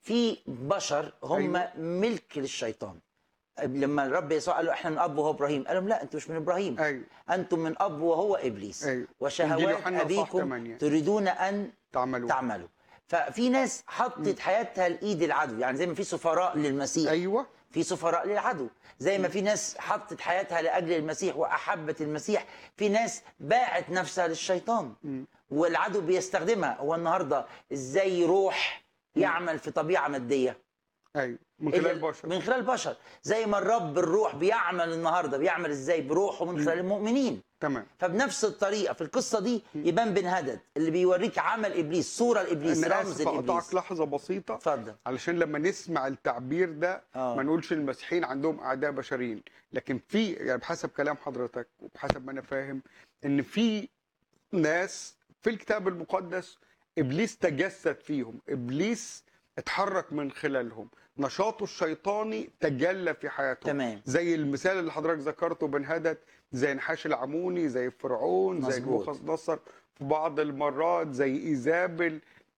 في بشر هم أيوة. ملك للشيطان لما الرب يسوع قال له احنا من اب وهو ابراهيم قال لهم لا انتوا مش من ابراهيم ايوه انتم من اب وهو ابليس أيوة. إنجيل وشهوات يوحنا صح ابيكم 8. تريدون ان تعملوا تعملوا ففي ناس حطت حياتها لايد العدو يعني زي ما في سفراء للمسيح ايوه في سفراء للعدو زي ما في ناس حطت حياتها لاجل المسيح واحبت المسيح في ناس باعت نفسها للشيطان والعدو بيستخدمها هو النهارده ازاي يروح يعمل في طبيعه ماديه ايوه من خلال إلا- البشر من خلال البشر زي ما الرب الروح بيعمل النهارده بيعمل ازاي بروحه من خلال المؤمنين تمام فبنفس الطريقه في القصه دي يبان بن هدد اللي بيوريك عمل ابليس صوره لابليس انا رمز اسف اقطعك لابليس لحظه بسيطه اتفضل علشان لما نسمع التعبير ده آه. ما نقولش المسيحيين عندهم اعداء بشريين لكن في يعني بحسب كلام حضرتك وبحسب ما انا فاهم ان في ناس في الكتاب المقدس ابليس تجسد فيهم ابليس اتحرك من خلالهم نشاطه الشيطاني تجلى في حياتهم تمام زي المثال اللي حضرتك ذكرته بن هدد زي نحاش العموني زي فرعون زي مظبوط. نبوخذ نصر في بعض المرات زي ايزابل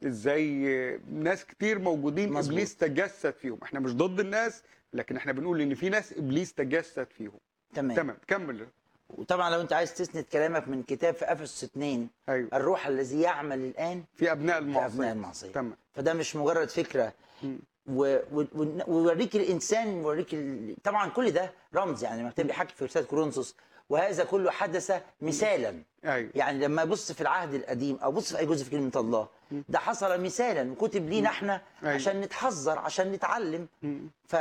زي ناس كتير موجودين مظبوط. ابليس تجسد فيهم احنا مش ضد الناس لكن احنا بنقول ان في ناس ابليس تجسد فيهم تمام, تمام كمل وطبعا لو انت عايز تسند كلامك من كتاب في افسس 2 ايوه الروح الذي يعمل الان في ابناء في المعصيه ابناء المعصيه تمام فده مش مجرد فكره مم. و- و- ون- ويوريك الانسان ويوريك ال... طبعا كل ده رمز يعني مكتوب بيحكي في رساله كورنثوس وهذا كله حدث مثالا ايوه يعني لما ابص في العهد القديم او بص في اي جزء في كلمه الله ده حصل مثالا وكتب لينا احنا أيوة. عشان نتحذر عشان نتعلم مم.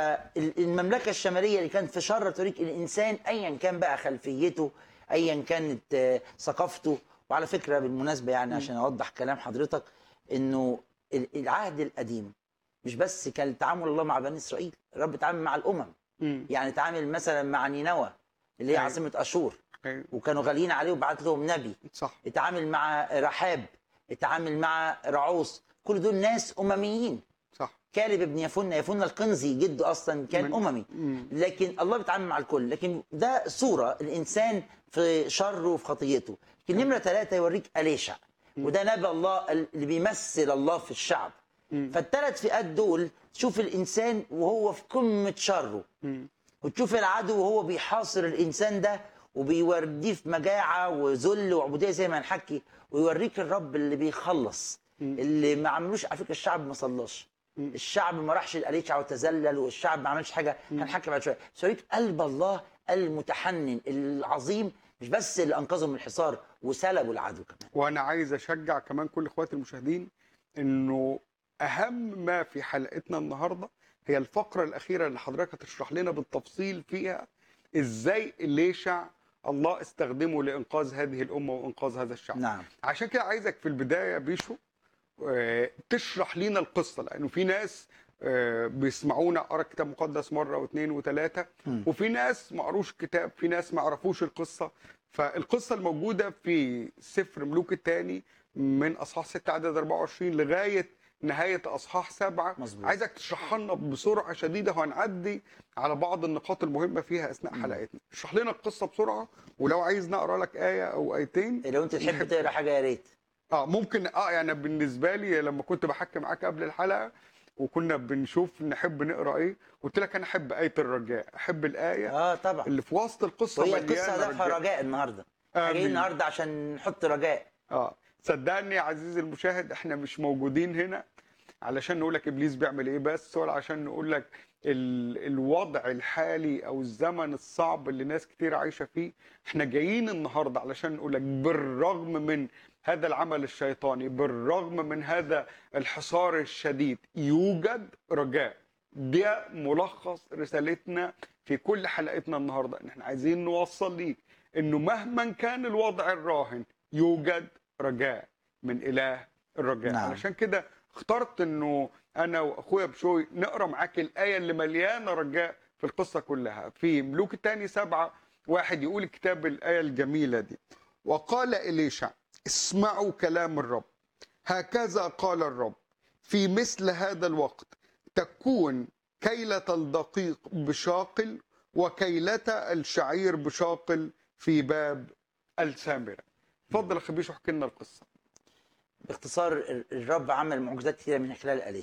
فالمملكه الشماليه اللي كانت في شر توريك الانسان ايا كان بقى خلفيته ايا كانت آه، ثقافته وعلى فكره بالمناسبه يعني عشان اوضح كلام حضرتك انه ال- العهد القديم مش بس كان تعامل الله مع بني اسرائيل الرب اتعامل مع الامم مم. يعني اتعامل مثلا مع نينوى اللي هي أيوة. عاصمه اشور ايوه وكانوا غاليين عليه وبعت لهم نبي صح اتعامل مع رحاب اتعامل مع رعوس كل دول ناس امميين صح كالب ابن يفنة يفنة القنزي جده اصلا كان من- اممي مم. لكن الله بيتعامل مع الكل لكن ده صوره الانسان في شره وفي خطيته لكن نمره ثلاثه يوريك اليشع وده نبي الله اللي بيمثل الله في الشعب مم. فالثلاث فئات دول تشوف الانسان وهو في قمه شره مم. وتشوف العدو وهو بيحاصر الانسان ده وبيوديه في مجاعه وذل وعبوديه زي ما هنحكي ويوريك الرب اللي بيخلص مم. اللي ما عملوش على فكره الشعب ما صلاش مم. الشعب ما راحش الاليشع وتذلل والشعب ما عملش حاجه هنحكي بعد شويه بس يوريك قلب الله المتحنن العظيم مش بس اللي انقذهم من الحصار وسلبوا العدو كمان وانا عايز اشجع كمان كل اخواتي المشاهدين انه اهم ما في حلقتنا النهارده هي الفقره الاخيره اللي حضرتك هتشرح لنا بالتفصيل فيها ازاي ليشع الله استخدمه لانقاذ هذه الامه وانقاذ هذا الشعب نعم عشان كده عايزك في البدايه يا بيشو آه، تشرح لنا القصه لانه في ناس آه، بيسمعونا قرا كتاب مقدس مره واثنين وثلاثه مم. وفي ناس ما قروش الكتاب في ناس ما عرفوش القصه فالقصه الموجوده في سفر ملوك الثاني من اصحاح 6 عدد 24 لغايه نهايه اصحاح سبعة مظبوط. عايزك تشرح لنا بسرعه شديده وهنعدي على بعض النقاط المهمه فيها اثناء مم. حلقتنا اشرح لنا القصه بسرعه ولو عايز نقرا لك ايه او ايتين لو انت تحب تقرا حاجه يا ريت اه ممكن اه يعني بالنسبه لي لما كنت بحكي معاك قبل الحلقه وكنا بنشوف نحب نقرا ايه قلت لك انا احب ايه الرجاء احب الايه اه طبعا اللي في وسط القصه وهي القصه مليانه هدفها رجاء رجاء النهارده احنا جايين آمين. النهارده عشان نحط رجاء اه صدقني يا عزيزي المشاهد احنا مش موجودين هنا علشان نقول لك ابليس بيعمل ايه بس ولا عشان نقول لك ال... الوضع الحالي او الزمن الصعب اللي ناس كتير عايشه فيه احنا جايين النهارده علشان نقول لك بالرغم من هذا العمل الشيطاني بالرغم من هذا الحصار الشديد يوجد رجاء ده ملخص رسالتنا في كل حلقتنا النهارده ان احنا عايزين نوصل ليك انه مهما كان الوضع الراهن يوجد رجاء من اله الرجاء نعم. نعم. علشان كده اخترت انه انا واخويا بشوي نقرا معاك الايه اللي مليانه رجاء في القصه كلها في ملوك الثاني سبعة واحد يقول الكتاب الايه الجميله دي وقال اليشع اسمعوا كلام الرب هكذا قال الرب في مثل هذا الوقت تكون كيلة الدقيق بشاقل وكيلة الشعير بشاقل في باب السامرة اتفضل يا خبيش واحكي لنا القصة باختصار ال- الرب عمل معجزات كثيره من خلال